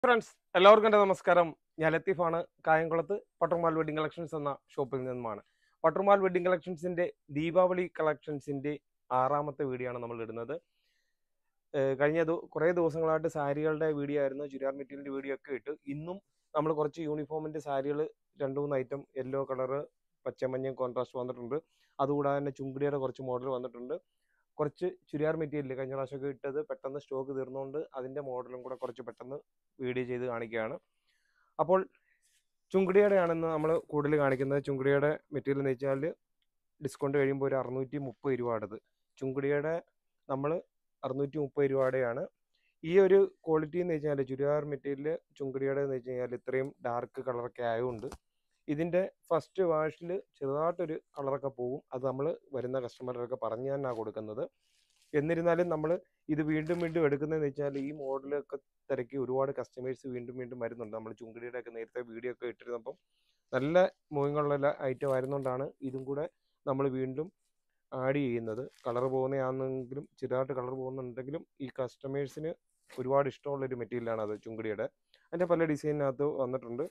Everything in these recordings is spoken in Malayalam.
ഫ്രണ്ട്സ് എല്ലാവർക്കും എൻ്റെ നമസ്കാരം ഞാൻ ലത്തീഫാണ് കായംകുളത്ത് പട്ടർമാൽ വെഡിങ് കളക്ഷൻസ് എന്ന ഷോപ്പിൽ നിന്നുമാണ് പട്ടർമാൽ വെഡിങ് കളക്ഷൻസിന്റെ ദീപാവലി കളക്ഷൻസിന്റെ ആറാമത്തെ വീഡിയോ ആണ് നമ്മൾ ഇടുന്നത് ഏഹ് കഴിഞ്ഞ ദു- കുറേ ദിവസങ്ങളായിട്ട് സാരികളുടെ വീഡിയോ ആയിരുന്നു ചുരിദാർ മെറ്റീരിയലിന്റെ വീഡിയോ ഒക്കെ ഇട്ടു ഇന്നും നമ്മൾ കുറച്ച് യൂണിഫോമിന്റെ സാരികൾ രണ്ട് മൂന്ന് ഐറ്റം യെല്ലോ കളറ് പച്ചമഞ്ഞ കോൺട്രാസ്റ്റ് വന്നിട്ടുണ്ട് അതുകൂടാതെ തന്നെ ചുങ്കിടിയുടെ കുറച്ച് മോഡൽ വന്നിട്ടുണ്ട് കുറച്ച് ചുരിദാർ മെറ്റീരിയൽ കഴിഞ്ഞ പ്രാവശ്യമൊക്കെ ഇട്ടത് പെട്ടെന്ന് സ്റ്റോക്ക് തീർന്നുകൊണ്ട് അതിന്റെ മോഡലും കൂടെ കുറച്ച് പെട്ടെന്ന് വീഡിയോ ചെയ്ത് കാണിക്കുകയാണ് അപ്പോൾ ചുങ്കിടിയുടെ ആണെന്ന് നമ്മൾ കൂടുതൽ കാണിക്കുന്നത് ചുങ്കിടിയുടെ മെറ്റീരിയൽ എന്ന് വെച്ചാൽ ഡിസ്കൗണ്ട് കഴിയുമ്പോൾ ഒരു അറുന്നൂറ്റി മുപ്പത് രൂപയുടേത് ചുങ്കിടിയുടെ നമ്മൾ അറുന്നൂറ്റി മുപ്പത് രൂപയുടെയാണ് ഈ ഒരു ക്വാളിറ്റി എന്ന് വെച്ചാൽ ചുരിദാർ മെറ്റീരിയൽ ചുങ്കിടിയുടെ എന്ന് വെച്ച് കഴിഞ്ഞാൽ ഇത്രയും ഡാർക്ക് കളറൊക്കെ ആയതുകൊണ്ട് ഇതിൻ്റെ ഫസ്റ്റ് വാഷിൽ ചെറുതായിട്ടൊരു കളറൊക്കെ പോകും അത് നമ്മൾ വരുന്ന കസ്റ്റമറുകൾക്ക് പറഞ്ഞു തന്നെയാണ് കൊടുക്കുന്നത് എന്നിരുന്നാലും നമ്മൾ ഇത് വീണ്ടും വീണ്ടും എടുക്കുന്നതെന്ന് വെച്ചാൽ ഈ മോഡലൊക്കെ തിരക്കി ഒരുപാട് കസ്റ്റമേഴ്സ് വീണ്ടും വീണ്ടും വരുന്നുണ്ട് നമ്മൾ ചുങ്കിടിയുടെ ഒക്കെ നേരത്തെ വീഡിയോ ഒക്കെ ഇട്ടിരുന്നപ്പം നല്ല മൂവിങ്ങുള്ള ഐറ്റം ആയിരുന്നുകൊണ്ടാണ് ഇതും കൂടെ നമ്മൾ വീണ്ടും ആഡ് ചെയ്യുന്നത് കളർ പോകുന്നതാണെങ്കിലും ചെറുതായിട്ട് കളർ പോകുന്നുണ്ടെങ്കിലും ഈ കസ്റ്റമേഴ്സിന് ഒരുപാട് ഇഷ്ടമുള്ള ഒരു മെറ്റീരിയലാണ് അത് ചുങ്കിടിയുടെ അതിൻ്റെ പല ഡിസൈനിനകത്ത് വന്നിട്ടുണ്ട്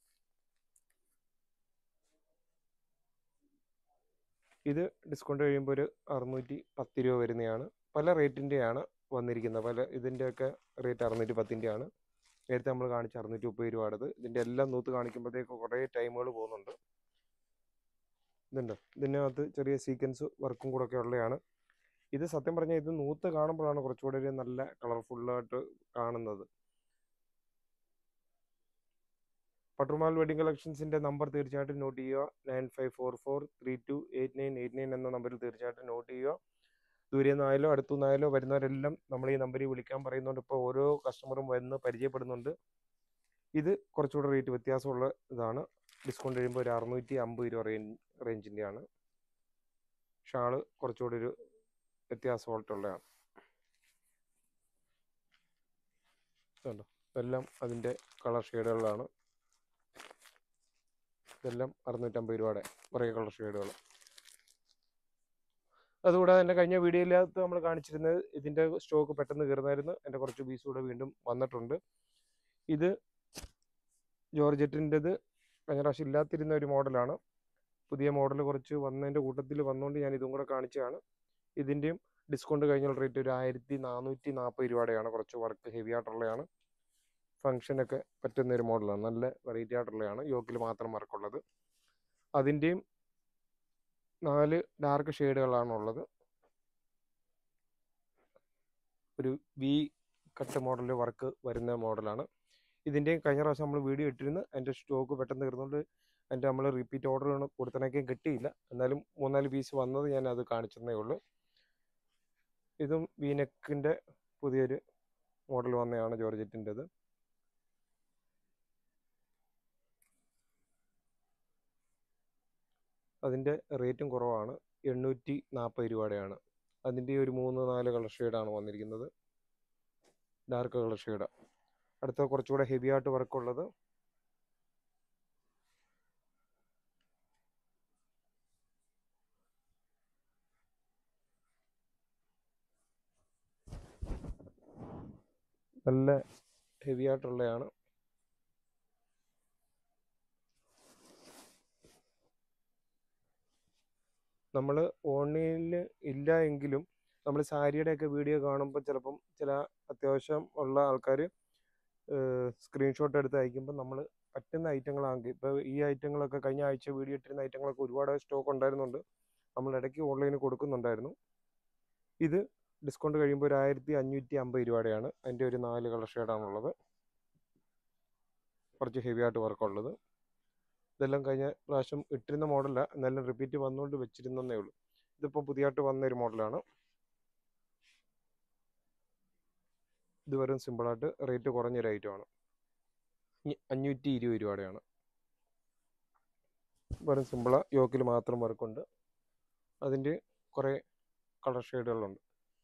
ഇത് ഡിസ്കൗണ്ട് കഴിയുമ്പോൾ ഒരു അറുന്നൂറ്റി പത്ത് രൂപ വരുന്നതാണ് പല റേറ്റിൻ്റെയാണ് വന്നിരിക്കുന്നത് പല ഇതിൻ്റെയൊക്കെ റേറ്റ് അറുന്നൂറ്റി പത്തിൻ്റെയാണ് നേരത്തെ നമ്മൾ കാണിച്ച അറുന്നൂറ്റി മുപ്പത് രൂപയുടേത് ഇതിൻ്റെ എല്ലാം നൂത്ത് കാണിക്കുമ്പോഴത്തേക്ക് കുറേ ടൈമുകൾ പോകുന്നുണ്ട് ഇതുണ്ട് ഇതിനകത്ത് ചെറിയ സീക്വൻസ് വർക്കും കൂടെ ഒക്കെ ഉള്ളതാണ് ഇത് സത്യം പറഞ്ഞാൽ ഇത് നൂത്ത് കാണുമ്പോഴാണ് കുറച്ചുകൂടെ ഒരു നല്ല കളർഫുള്ളായിട്ട് കാണുന്നത് പട്ടുമാൽ വെഡിങ് കളക്ഷൻസിന്റെ നമ്പർ തീർച്ചയായിട്ടും നോട്ട് ചെയ്യുക nine five four four three two eight nine eight nine എന്ന നമ്പറിൽ തീർച്ചയായിട്ടും നോട്ട് ചെയ്യുക ദൂരെ നിന്നായാലോ അടുത്തു നിന്നായാലോ വരുന്നവരെല്ലാം നമ്മൾ ഈ നമ്പറിൽ വിളിക്കാൻ പറയുന്നുണ്ട് ഇപ്പോൾ ഓരോ കസ്റ്റമറും വന്ന് പരിചയപ്പെടുന്നുണ്ട് ഇത് കുറച്ചുകൂടെ റേറ്റ് വ്യത്യാസമുള്ള ഇതാണ് ഡിസ്കൗണ്ട് കഴിയുമ്പോൾ ഒരു അറുന്നൂറ്റി അമ്പത് രൂപ റേഞ്ച് റേഞ്ചിൻ്റെയാണ് ഷാള് കുറച്ചുകൂടി ഒരു വ്യത്യാസമായിട്ടുള്ളതാണ് കണ്ടോ ഇതെല്ലാം അതിൻ്റെ കളർ ഷെയ്ഡുകളാണ് ഇതെല്ലാം അറുന്നൂറ്റമ്പത് രൂപയുടെ കുറേ കളർ ഷെയ്ഡുകൾ അതുകൂടാതെ തന്നെ കഴിഞ്ഞ വീഡിയോയിലകത്ത് നമ്മൾ കാണിച്ചിരുന്നത് ഇതിൻ്റെ സ്റ്റോക്ക് പെട്ടെന്ന് കയറുന്നായിരുന്നു എൻ്റെ കുറച്ച് പീസ് കൂടെ വീണ്ടും വന്നിട്ടുണ്ട് ഇത് ജോർജറ്റിൻ്റെത് കഴിഞ്ഞ പ്രാവശ്യം ഇല്ലാതിരുന്ന ഒരു മോഡലാണ് പുതിയ മോഡൽ കുറച്ച് വന്നതിൻ്റെ കൂട്ടത്തിൽ വന്നുകൊണ്ട് ഞാൻ ഇതും കൂടെ കാണിച്ചതാണ് ഇതിൻ്റെയും ഡിസ്കൗണ്ട് കഴിഞ്ഞുള്ള റേറ്റ് ഒരു ആയിരത്തി നാനൂറ്റി നാൽപ്പത് രൂപയുടെയാണ് കുറച്ച് വർക്ക് ഹെവി ആയിട്ടുള്ളതാണ് ഫങ്ഷനൊക്കെ പറ്റുന്ന ഒരു മോഡലാണ് നല്ല വെറൈറ്റി ആയിട്ടുള്ളതാണ് യോക്കിൽ മാത്രം വർക്കുള്ളത് അതിൻ്റെയും നാല് ഡാർക്ക് ഷെയ്ഡുകളാണ് ഉള്ളത് ഒരു വി കട്ട് മോഡൽ വർക്ക് വരുന്ന മോഡലാണ് ഇതിൻ്റെയും കഴിഞ്ഞ പ്രാവശ്യം നമ്മൾ വീഡിയോ ഇട്ടിരുന്നു അതിൻ്റെ സ്റ്റോക്ക് പെട്ടെന്ന് തീർന്നുകൊണ്ട് അതിൻ്റെ നമ്മൾ റിപ്പീറ്റ് ഓർഡർ കൊടുത്തനൊക്കെ കിട്ടിയില്ല എന്നാലും മൂന്നാല് പീസ് വന്നത് ഞാൻ അത് കാണിച്ചതേ ഉള്ളൂ ഇതും വീനെക്കിൻ്റെ പുതിയൊരു മോഡൽ വന്നതാണ് ജോർജറ്റിൻ്റെത് അതിൻ്റെ റേറ്റും കുറവാണ് എണ്ണൂറ്റി നാൽപ്പത് രൂപയുടെയാണ് അതിൻ്റെ ഒരു മൂന്ന് നാല് കളർ ഷെയ്ഡാണ് വന്നിരിക്കുന്നത് ഡാർക്ക് കളർ ഷെയ്ഡ് അടുത്ത കുറച്ചുകൂടെ ഹെവി ആയിട്ട് വർക്കുള്ളത് നല്ല ഹെവി ആയിട്ടുള്ളതാണ് നമ്മൾ ഓൺലൈനിൽ ഇല്ല എങ്കിലും നമ്മൾ സാരിയുടെയൊക്കെ വീഡിയോ കാണുമ്പോൾ ചിലപ്പം ചില അത്യാവശ്യം ഉള്ള ആൾക്കാർ സ്ക്രീൻഷോട്ട് എടുത്ത് അയക്കുമ്പോൾ നമ്മൾ പറ്റുന്ന ഐറ്റങ്ങളാണെങ്കിൽ ഇപ്പോൾ ഈ ഐറ്റങ്ങളൊക്കെ കഴിഞ്ഞ ആഴ്ച വീഡിയോ ഇട്ടിരുന്ന ഐറ്റങ്ങളൊക്കെ ഒരുപാട് സ്റ്റോക്ക് ഉണ്ടായിരുന്നുണ്ട് നമ്മൾ ഇടയ്ക്ക് ഓൺലൈനിൽ കൊടുക്കുന്നുണ്ടായിരുന്നു ഇത് ഡിസ്കൗണ്ട് കഴിയുമ്പോൾ ഒരു ആയിരത്തി അഞ്ഞൂറ്റി അമ്പത് രൂപയുടെയാണ് അതിൻ്റെ ഒരു നാല് കളർ ഷെയ്ഡാണുള്ളത് കുറച്ച് ഹെവി ആയിട്ട് വർക്കുള്ളത് ഇതെല്ലാം കഴിഞ്ഞ പ്രാവശ്യം ഇട്ടിരുന്ന മോഡലല്ല എന്നാലും റിപ്പീറ്റ് വന്നുകൊണ്ട് വെച്ചിരുന്നേ ഉള്ളൂ ഇതിപ്പോൾ പുതിയതായിട്ട് വന്ന ഒരു മോഡലാണ് ഇത് വെറും സിമ്പിളായിട്ട് റേറ്റ് കുറഞ്ഞൊരു ഐറ്റമാണ് അഞ്ഞൂറ്റി ഇരുപത് രൂപയുടെയാണ് വെറും സിമ്പിളാ യോക്കിൽ മാത്രം വർക്കുണ്ട് അതിൻ്റെ കുറേ കളർ ഷെയ്ഡുകളുണ്ട്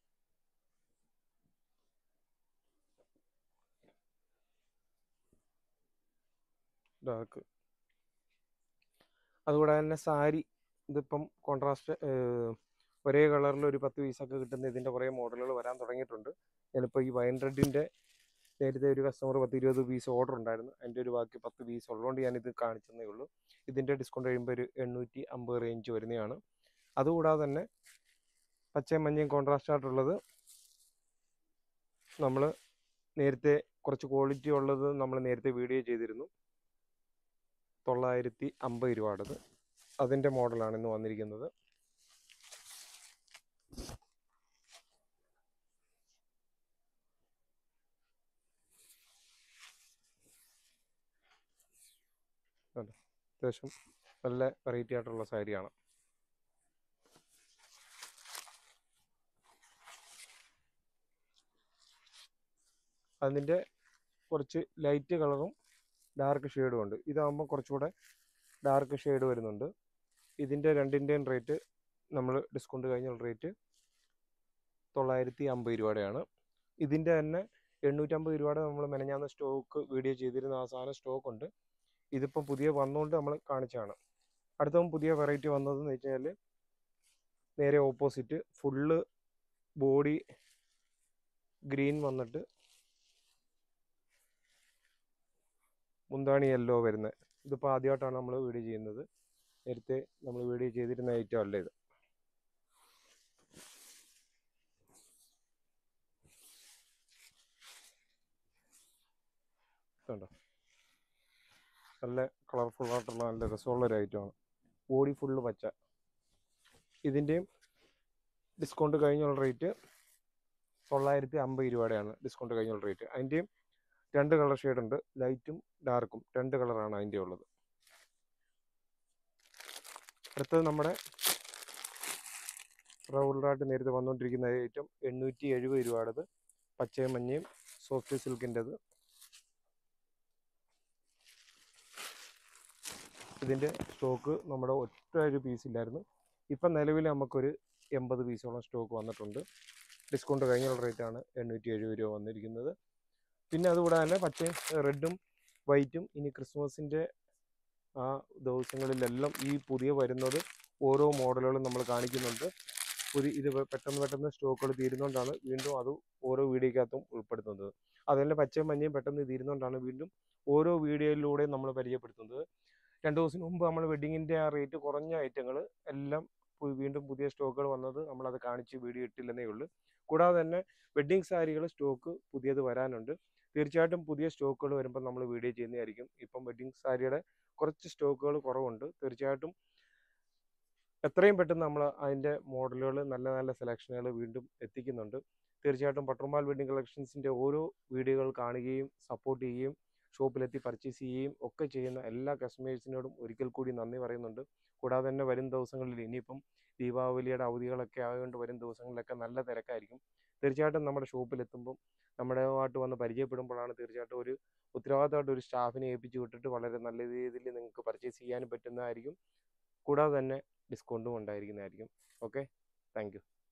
ഡാർക്ക് അതുകൂടാതെ തന്നെ സാരി ഇതിപ്പം കോൺട്രാസ്റ്റ് ഒരേ കളറിൽ ഒരു പത്ത് പീസൊക്കെ കിട്ടുന്ന ഇതിൻ്റെ കുറേ മോഡലുകൾ വരാൻ തുടങ്ങിയിട്ടുണ്ട് ഞാനിപ്പോൾ ഈ വൈൻ റെഡിൻ്റെ നേരത്തെ ഒരു കസ്റ്റമർ പത്ത് ഇരുപത് പീസ് ഓർഡർ ഉണ്ടായിരുന്നു അതിൻ്റെ ഒരു ബാക്കി പത്ത് പീസ് ഉള്ളതുകൊണ്ട് ഞാനിത് കാണിച്ചതേ ഉള്ളൂ ഇതിൻ്റെ ഡിസ്കൗണ്ട് കഴിയുമ്പോൾ ഒരു എണ്ണൂറ്റി അമ്പത് റേഞ്ച് വരുന്നതാണ് അതുകൂടാതെ തന്നെ പച്ചയും മഞ്ഞയും കോൺട്രാസ്റ്റ് ആയിട്ടുള്ളത് നമ്മൾ നേരത്തെ കുറച്ച് ക്വാളിറ്റി ഉള്ളത് നമ്മൾ നേരത്തെ വീഡിയോ ചെയ്തിരുന്നു തൊള്ളായിരത്തി അമ്പത് രൂപയുടേത് അതിൻ്റെ മോഡലാണ് ഇന്ന് വന്നിരിക്കുന്നത് കണ്ടോ? അത്യാവശ്യം നല്ല വെറൈറ്റി ആയിട്ടുള്ള സാരിയാണ് അതിൻ്റെ കുറച്ച് ലൈറ്റ് കളറും ഡാർക്ക് ഷെയ്ഡും ഉണ്ട് ഇതാകുമ്പോൾ കുറച്ചുകൂടെ ഡാർക്ക് ഷെയ്ഡ് വരുന്നുണ്ട് ഇതിൻ്റെ രണ്ടിൻ്റെയും റേറ്റ് നമ്മൾ ഡിസ്കൗണ്ട് കഴിഞ്ഞുള്ള റേറ്റ് തൊള്ളായിരത്തി അമ്പത് രൂപയുടെയാണ് ഇതിൻ്റെ തന്നെ എണ്ണൂറ്റമ്പത് രൂപയുടെ നമ്മൾ മെനഞ്ഞാന്ന് സ്റ്റോക്ക് വീഡിയോ ചെയ്തിരുന്ന ആ സാധനം സ്റ്റോക്ക് ഉണ്ട് ഇതിപ്പം പുതിയ വന്നുകൊണ്ട് നമ്മൾ കാണിച്ചതാണ് അടുത്തതും പുതിയ വെറൈറ്റി വന്നതെന്ന് വെച്ച് കഴിഞ്ഞാൽ നേരെ ഓപ്പോസിറ്റ് ഫുള്ള് ബോഡി ഗ്രീൻ വന്നിട്ട് മുന്താണി യെല്ലോ വരുന്നത് ഇതിപ്പോൾ ആദ്യമായിട്ടാണ് നമ്മൾ വീഡിയോ ചെയ്യുന്നത് നേരത്തെ നമ്മൾ വീഡിയോ ചെയ്തിരുന്ന ഐറ്റം അല്ല ഇത് കണ്ടോ നല്ല കളർഫുൾ ആയിട്ടുള്ള നല്ല രസമുള്ള ഒരു ഐറ്റമാണ് ബോഡി ഫുള്ള് പച്ച ഇതിൻ്റെയും ഡിസ്കൗണ്ട് കഴിഞ്ഞുള്ള റേറ്റ് തൊള്ളായിരത്തി അമ്പത് രൂപയുടെയാണ് ഡിസ്കൗണ്ട് കഴിഞ്ഞുള്ള റേറ്റ് അതിൻ്റെയും രണ്ട് കളർ ഷെയ്ഡ് ഉണ്ട് ലൈറ്റും ഡാർക്കും രണ്ട് കളറാണ് അതിൻ്റെ ഉള്ളത് അടുത്തത് നമ്മുടെ റൗളറായിട്ട് നേരത്തെ വന്നുകൊണ്ടിരിക്കുന്ന ഐറ്റം എണ്ണൂറ്റി എഴുപത് രൂപയുടേത് പച്ചയും മഞ്ഞയും സോഫ്റ്റ് സിൽക്കിൻ്റെത് ഇതിൻ്റെ സ്റ്റോക്ക് നമ്മുടെ ഒറ്റ ഒരു പീസ് ഇല്ലായിരുന്നു ഇപ്പം നിലവിൽ നമുക്കൊരു എൺപത് പീസോളം സ്റ്റോക്ക് വന്നിട്ടുണ്ട് ഡിസ്കൗണ്ട് കഴിഞ്ഞുള്ള റേറ്റാണ് എണ്ണൂറ്റി എഴുപത് രൂപ വന്നിരിക്കുന്നത് പിന്നെ അതുകൂടാതെ തന്നെ പച്ചയും റെഡും വൈറ്റും ഇനി ക്രിസ്മസിൻ്റെ ആ ദിവസങ്ങളിലെല്ലാം ഈ പുതിയ വരുന്നത് ഓരോ മോഡലുകളും നമ്മൾ കാണിക്കുന്നുണ്ട് പുതിയ ഇത് പെ- പെട്ടെന്ന് പെട്ടെന്ന് സ്റ്റോക്കുകൾ തീരുന്നതുകൊണ്ടാണ് വീണ്ടും അത് ഓരോ വീഡിയോക്കകത്തും ഉൾപ്പെടുത്തുന്നത് അതുപോലെ പച്ചയും മഞ്ഞയും പെട്ടെന്ന് തീരുന്നതുകൊണ്ടാണ് വീണ്ടും ഓരോ വീഡിയോയിലൂടെ നമ്മൾ പരിചയപ്പെടുത്തുന്നത് രണ്ട് ദിവസം മുമ്പ് നമ്മൾ വെഡിങ്ങിൻ്റെ ആ റേറ്റ് കുറഞ്ഞ ഐറ്റങ്ങൾ എല്ലാം പു- വീണ്ടും പുതിയ സ്റ്റോക്കുകൾ വന്നത് നമ്മളത് കാണിച്ച് വീഡിയോ ഇട്ടില്ലെന്നേ ഉള്ളൂ കൂടാതെ തന്നെ വെഡ്ഡിങ് സാരികൾ സ്റ്റോക്ക് പുതിയത് വരാനുണ്ട് തീർച്ചയായിട്ടും പുതിയ സ്റ്റോക്കുകൾ വരുമ്പോൾ നമ്മൾ വീഡിയോ ചെയ്യുന്നതായിരിക്കും ഇപ്പം വെഡ്ഡിങ് സാരിയുടെ കുറച്ച് സ്റ്റോക്കുകൾ കുറവുണ്ട് തീർച്ചയായിട്ടും എത്രയും പെട്ടെന്ന് നമ്മൾ അതിൻ്റെ മോഡലുകൾ നല്ല നല്ല സെലക്ഷനുകൾ വീണ്ടും എത്തിക്കുന്നുണ്ട് തീർച്ചയായിട്ടും പട്ടുമാൽ വെഡ്ഡിങ് കളക്ഷൻസിൻ്റെ ഓരോ വീഡിയോകൾ കാണുകയും സപ്പോർട്ട് ചെയ്യുകയും ഷോപ്പിലെത്തി പർച്ചേസ് ചെയ്യുകയും ഒക്കെ ചെയ്യുന്ന എല്ലാ കസ്റ്റമേഴ്സിനോടും ഒരിക്കൽ കൂടി നന്ദി പറയുന്നുണ്ട് കൂടാതെ തന്നെ വരും ദിവസങ്ങളിൽ ഇനിയിപ്പം ദീപാവലിയുടെ അവധികളൊക്കെ ആയതുകൊണ്ട് വരും ദിവസങ്ങളിലൊക്കെ നല്ല തിരക്കായിരിക്കും തീർച്ചയായിട്ടും നമ്മുടെ ഷോപ്പിലെത്തുമ്പം നമ്മുടെയുമായിട്ട് വന്ന് പരിചയപ്പെടുമ്പോഴാണ് തീർച്ചയായിട്ടും ഒരു ഉത്തരവാദിത്തമായിട്ട് ഒരു സ്റ്റാഫിനെ ഏൽപ്പിച്ച് വിട്ടിട്ട് വളരെ നല്ല രീതിയിൽ നിങ്ങൾക്ക് പർച്ചേസ് ചെയ്യാനും പറ്റുന്നതായിരിക്കും കൂടാതെ തന്നെ ഡിസ്കൗണ്ടും ഉണ്ടായിരിക്കുന്നതായിരിക്കും ഓക്കെ താങ്ക്